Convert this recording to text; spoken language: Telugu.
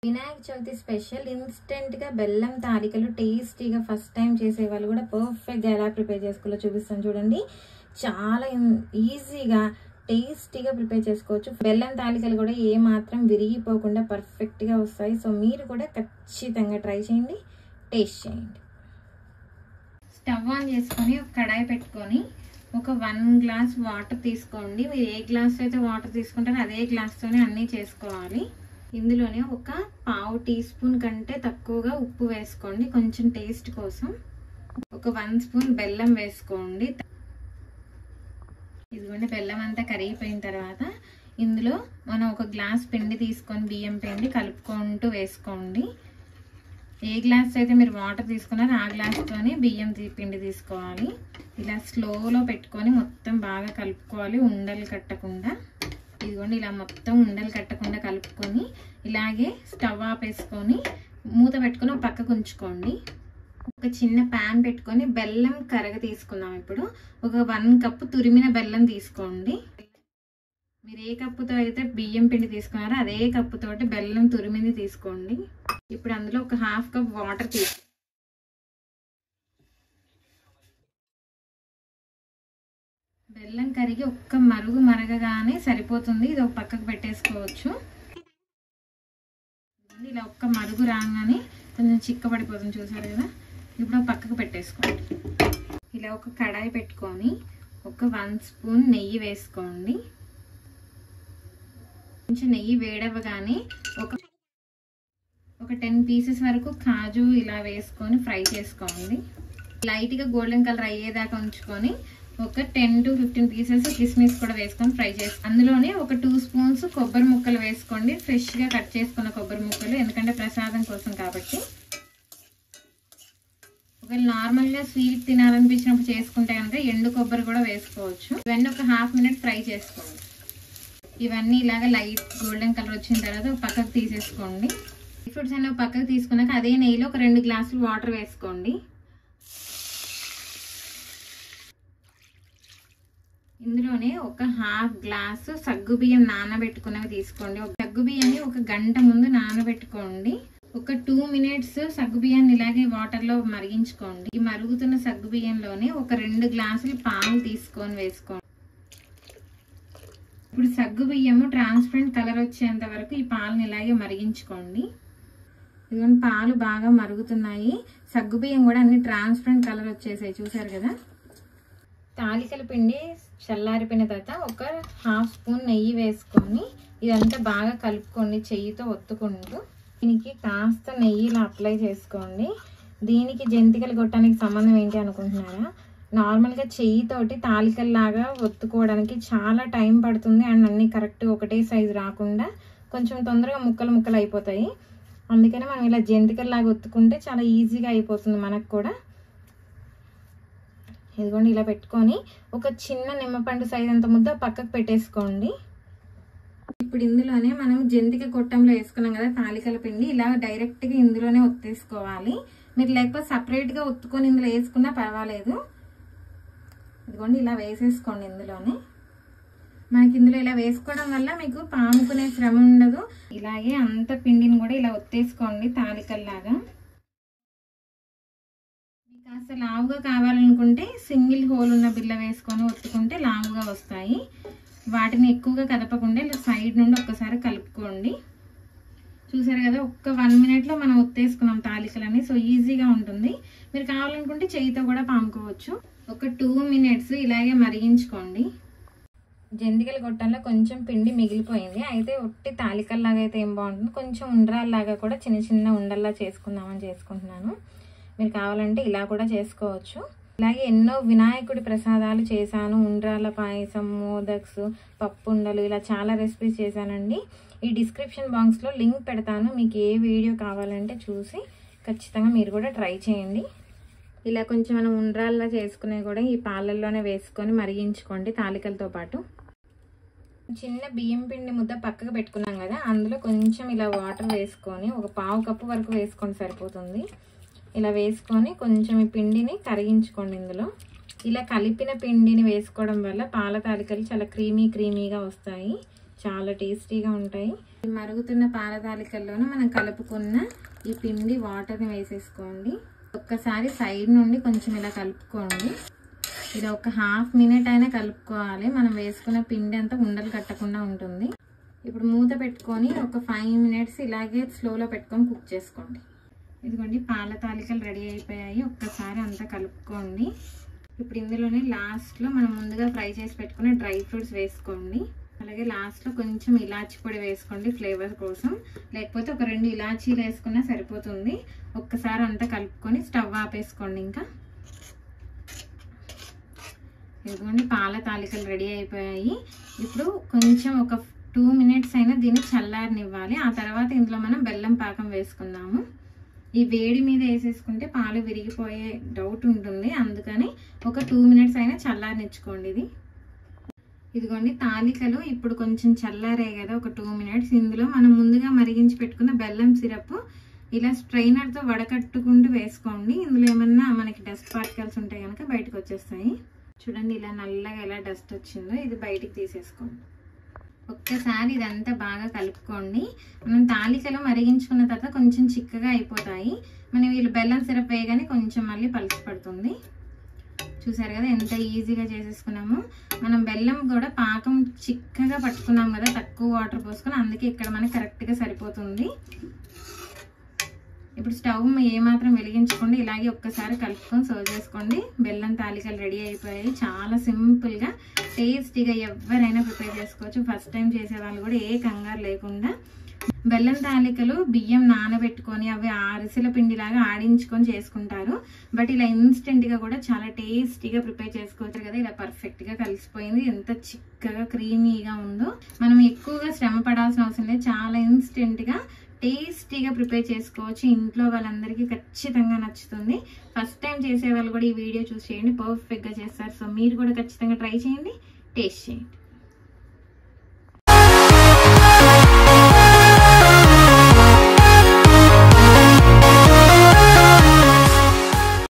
వినాయక చవితి స్పెషల్ ఇన్స్టెంట్గా బెల్లం తాలికలు టేస్టీగా ఫస్ట్ టైం చేసే వాళ్ళు కూడా పర్ఫెక్ట్గా ఎలా ప్రిపేర్ చేసుకోవాలో చూపిస్తాను చూడండి చాలా ఈజీగా టేస్టీగా ప్రిపేర్ చేసుకోవచ్చు బెల్లం తాలికలు కూడా ఏ మాత్రం విరిగిపోకుండా పర్ఫెక్ట్గా వస్తాయి సో మీరు కూడా ఖచ్చితంగా ట్రై చేయండి టేస్ట్ చేయండి స్టవ్ ఆన్ చేసుకొని ఒక కడాయి పెట్టుకొని ఒక వన్ గ్లాస్ వాటర్ తీసుకోండి మీరు ఏ గ్లాస్ అయితే వాటర్ తీసుకుంటారో అదే గ్లాస్తోనే అన్నీ చేసుకోవాలి ఇందులోనే ఒక పావు టీ స్పూన్ కంటే తక్కువగా ఉప్పు వేసుకోండి కొంచెం టేస్ట్ కోసం ఒక వన్ స్పూన్ బెల్లం వేసుకోండి ఇదిగోండి బెల్లం అంతా కరిగిపోయిన తర్వాత ఇందులో మనం ఒక గ్లాస్ పిండి తీసుకొని బియ్యం పిండి కలుపుకుంటూ వేసుకోండి ఏ గ్లాస్ అయితే మీరు వాటర్ తీసుకున్నారో ఆ గ్లాస్తోనే బియ్యం తీ- పిండి తీసుకోవాలి ఇలా స్లోలో పెట్టుకొని మొత్తం బాగా కలుపుకోవాలి ఉండలు కట్టకుండా ఇదిగోండి ఇలా మొత్తం ఉండలు కట్టకుండా కలుపుకొని ఇలాగే స్టవ్ ఆపేసుకొని మూత పెట్టుకొని ఒక పక్కకు ఉంచుకోండి ఒక చిన్న ప్యాన్ పెట్టుకొని బెల్లం కరగ తీసుకుందాం ఇప్పుడు ఒక వన్ కప్ తురిమిన బెల్లం తీసుకోండి మీరు ఏ కప్పుతో అయితే బియ్యం పిండి తీసుకున్నారో అదే కప్పుతోటి బెల్లం తురిమింది తీసుకోండి ఇప్పుడు అందులో ఒక హాఫ్ కప్ వాటర్ తీసుకో బెల్లం కరిగి ఒక్క మరుగు మరగగానే సరిపోతుంది ఇది ఒక పక్కకు పెట్టేసుకోవచ్చు ఇలా ఒక్క మరుగు రాగానే కొంచెం చిక్కబడిపోతుంది చూసారు కదా ఇప్పుడు ఒక పక్కకు పెట్టేసుకోండి ఇలా ఒక కడాయి పెట్టుకొని ఒక వన్ స్పూన్ నెయ్యి వేసుకోండి కొంచెం నెయ్యి వేడవగానే ఒక ఒక టెన్ పీసెస్ వరకు కాజు ఇలా వేసుకొని ఫ్రై చేసుకోండి లైట్గా గోల్డెన్ కలర్ అయ్యేదాకా ఉంచుకొని ఒక టెన్ టు ఫిఫ్టీన్ పీసెస్ కిస్మిస్ కూడా వేసుకొని ఫ్రై చేసి అందులోనే ఒక టూ స్పూన్స్ కొబ్బరి ముక్కలు వేసుకోండి ఫ్రెష్గా కట్ చేసుకున్న కొబ్బరి ముక్కలు ఎందుకంటే ప్రసాదం కోసం కాబట్టి ఒకవేళ నార్మల్గా స్వీట్ తినాలనిపించినప్పుడు చేసుకుంటే కనుక ఎండు కొబ్బరి కూడా వేసుకోవచ్చు ఇవన్నీ ఒక హాఫ్ మినిట్ ఫ్రై చేసుకోండి ఇవన్నీ ఇలాగ లైట్ గోల్డెన్ కలర్ వచ్చిన తర్వాత ఒక పక్కకు తీసేసుకోండి ఫ్రూట్స్ అన్ని ఒక పక్కకు తీసుకున్నాక అదే నెయ్యిలో ఒక రెండు గ్లాసులు వాటర్ వేసుకోండి ఇందులోనే ఒక హాఫ్ గ్లాసు సగ్గు బియ్యం నానబెట్టుకున్నవి తీసుకోండి ఒక సగ్గు బియ్యాన్ని ఒక గంట ముందు నానబెట్టుకోండి ఒక టూ మినిట్స్ సగ్గు బియ్యాన్ని ఇలాగే వాటర్లో మరిగించుకోండి ఈ మరుగుతున్న సగ్గు బియ్యంలోనే ఒక రెండు గ్లాసులు పాలు తీసుకొని వేసుకోండి ఇప్పుడు సగ్గు బియ్యము ట్రాన్స్పరెంట్ కలర్ వచ్చేంత వరకు ఈ పాలను ఇలాగే మరిగించుకోండి ఇదిగోండి పాలు బాగా మరుగుతున్నాయి సగ్గు బియ్యం కూడా అన్ని ట్రాన్స్పరెంట్ కలర్ వచ్చేసాయి చూసారు కదా తాలికల పిండి చల్లారిపోయిన తర్వాత ఒక హాఫ్ స్పూన్ నెయ్యి వేసుకొని ఇదంతా బాగా కలుపుకోండి చెయ్యితో ఒత్తుకుంటూ దీనికి కాస్త నెయ్యి ఇలా అప్లై చేసుకోండి దీనికి జంతికలు కొట్టడానికి సంబంధం ఏంటి అనుకుంటున్నారా నార్మల్గా చెయ్యితోటి తాలికల్లాగా ఒత్తుకోవడానికి చాలా టైం పడుతుంది అండ్ అన్నీ కరెక్ట్ ఒకటే సైజు రాకుండా కొంచెం తొందరగా ముక్కలు ముక్కలు అయిపోతాయి అందుకనే మనం ఇలా జంతికల్లాగా ఒత్తుకుంటే చాలా ఈజీగా అయిపోతుంది మనకు కూడా ఇదిగోండి ఇలా పెట్టుకొని ఒక చిన్న నిమ్మపండు సైజ్ అంత ముద్ద పక్కకు పెట్టేసుకోండి ఇప్పుడు ఇందులోనే మనం జంతిక కొట్టంలో వేసుకున్నాం కదా తాలికల పిండి ఇలా డైరెక్ట్గా ఇందులోనే ఒత్తేసుకోవాలి మీరు లేకపోతే సపరేట్గా ఒత్తుకొని ఇందులో వేసుకున్నా పర్వాలేదు ఇదిగోండి ఇలా వేసేసుకోండి ఇందులోనే మనకి ఇందులో ఇలా వేసుకోవడం వల్ల మీకు పాముకునే శ్రమ ఉండదు ఇలాగే అంత పిండిని కూడా ఇలా ఒత్తేసుకోండి తాలికల్లాగా మీకు కాస్త లావుగా కావాలనుకుంటే సింగిల్ హోల్ ఉన్న బిల్ల వేసుకొని ఒత్తుకుంటే లావుగా వస్తాయి వాటిని ఎక్కువగా కదపకుండా ఇలా సైడ్ నుండి ఒక్కసారి కలుపుకోండి చూసారు కదా ఒక్క వన్ మినిట్లో మనం ఒత్తేసుకున్నాం తాలికలని సో ఈజీగా ఉంటుంది మీరు కావాలనుకుంటే చేయితో కూడా పాముకోవచ్చు ఒక టూ మినిట్స్ ఇలాగే మరిగించుకోండి జంతికల గొట్టంలో కొంచెం పిండి మిగిలిపోయింది అయితే ఒట్టి తాలికల్లాగా అయితే ఏం బాగుంటుంది కొంచెం ఉండ్రాల్లాగా కూడా చిన్న చిన్న ఉండల్లా చేసుకుందామని చేసుకుంటున్నాను మీరు కావాలంటే ఇలా కూడా చేసుకోవచ్చు ఇలాగే ఎన్నో వినాయకుడి ప్రసాదాలు చేశాను ఉండ్రాల పాయసం మోదక్స్ పప్పు ఉండలు ఇలా చాలా రెసిపీస్ చేశానండి ఈ డిస్క్రిప్షన్ బాక్స్లో లింక్ పెడతాను మీకు ఏ వీడియో కావాలంటే చూసి ఖచ్చితంగా మీరు కూడా ట్రై చేయండి ఇలా కొంచెం మనం ఉండ్రాల్లా చేసుకునే కూడా ఈ పాలల్లోనే వేసుకొని మరిగించుకోండి తాలికలతో పాటు చిన్న బియ్యం పిండి ముద్ద పక్కకు పెట్టుకున్నాం కదా అందులో కొంచెం ఇలా వాటర్ వేసుకొని ఒక పావు కప్పు వరకు వేసుకొని సరిపోతుంది ఇలా వేసుకొని కొంచెం ఈ పిండిని కరిగించుకోండి ఇందులో ఇలా కలిపిన పిండిని వేసుకోవడం వల్ల పాల తాలికలు చాలా క్రీమీ క్రీమీగా వస్తాయి చాలా టేస్టీగా ఉంటాయి ఈ మరుగుతున్న పాల తాలికల్లోనూ మనం కలుపుకున్న ఈ పిండి వాటర్ని వేసేసుకోండి ఒక్కసారి సైడ్ నుండి కొంచెం ఇలా కలుపుకోండి ఇది ఒక హాఫ్ మినిట్ అయినా కలుపుకోవాలి మనం వేసుకున్న పిండి అంతా ఉండలు కట్టకుండా ఉంటుంది ఇప్పుడు మూత పెట్టుకొని ఒక ఫైవ్ మినిట్స్ ఇలాగే స్లోలో పెట్టుకొని కుక్ చేసుకోండి ఇదిగోండి పాల తాలికలు రెడీ అయిపోయాయి ఒక్కసారి అంతా కలుపుకోండి ఇప్పుడు ఇందులోనే లాస్ట్లో మనం ముందుగా ఫ్రై చేసి పెట్టుకున్న డ్రై ఫ్రూట్స్ వేసుకోండి అలాగే లాస్ట్లో కొంచెం ఇలాచి పొడి వేసుకోండి ఫ్లేవర్ కోసం లేకపోతే ఒక రెండు ఇలాచీలు వేసుకున్నా సరిపోతుంది ఒక్కసారి అంతా కలుపుకొని స్టవ్ ఆపేసుకోండి ఇంకా ఇదిగోండి పాల తాలికలు రెడీ అయిపోయాయి ఇప్పుడు కొంచెం ఒక టూ మినిట్స్ అయినా దీన్ని చల్లారనివ్వాలి ఆ తర్వాత ఇందులో మనం బెల్లం పాకం వేసుకుందాము ఈ వేడి మీద వేసేసుకుంటే పాలు విరిగిపోయే డౌట్ ఉంటుంది అందుకని ఒక టూ మినిట్స్ అయినా చల్లారనిచ్చుకోండి ఇది ఇదిగోండి తాలికలు ఇప్పుడు కొంచెం చల్లారాయి కదా ఒక టూ మినిట్స్ ఇందులో మనం ముందుగా మరిగించి పెట్టుకున్న బెల్లం సిరప్ ఇలా స్ట్రైనర్తో వడకట్టుకుంటూ వేసుకోండి ఇందులో ఏమన్నా మనకి డస్ట్ పార్టికల్స్ ఉంటాయి కనుక బయటకు వచ్చేస్తాయి చూడండి ఇలా నల్లగా ఎలా డస్ట్ వచ్చిందో ఇది బయటికి తీసేసుకోండి ఒక్కసారి ఇదంతా బాగా కలుపుకోండి మనం తాలికలు మరిగించుకున్న తర్వాత కొంచెం చిక్కగా అయిపోతాయి మనం వీళ్ళు బెల్లం సిరప్ వేయగానే కొంచెం మళ్ళీ పలుసు పడుతుంది చూసారు కదా ఎంత ఈజీగా చేసేసుకున్నాము మనం బెల్లం కూడా పాకం చిక్కగా పట్టుకున్నాం కదా తక్కువ వాటర్ పోసుకొని అందుకే ఇక్కడ మనకి కరెక్ట్గా సరిపోతుంది ఇప్పుడు స్టవ్ ఏమాత్రం వెలిగించుకోండి ఇలాగే ఒక్కసారి కలుపుకొని సర్వ్ చేసుకోండి బెల్లం తాలికలు రెడీ అయిపోయాయి చాలా సింపుల్గా టేస్టీగా ఎవరైనా ప్రిపేర్ చేసుకోవచ్చు ఫస్ట్ టైం చేసే వాళ్ళు కూడా ఏ కంగారు లేకుండా బెల్లం తాలికలు బియ్యం నానబెట్టుకొని అవి అరిసెల పిండిలాగా ఆడించుకొని చేసుకుంటారు బట్ ఇలా ఇన్స్టెంట్గా కూడా చాలా టేస్టీగా ప్రిపేర్ చేసుకోవచ్చు కదా ఇలా పర్ఫెక్ట్గా కలిసిపోయింది ఎంత చిక్కగా క్రీమీగా ఉందో మనం ఎక్కువగా శ్రమ పడాల్సిన అవసరం లేదు చాలా ఇన్స్టెంట్గా టేస్టీగా ప్రిపేర్ చేసుకోవచ్చు ఇంట్లో వాళ్ళందరికీ ఖచ్చితంగా నచ్చుతుంది ఫస్ట్ టైం చేసే వాళ్ళు కూడా ఈ వీడియో చూసి చేయండి పర్ఫెక్ట్గా చేస్తారు సో మీరు కూడా ఖచ్చితంగా ట్రై చేయండి టేస్ట్ చేయండి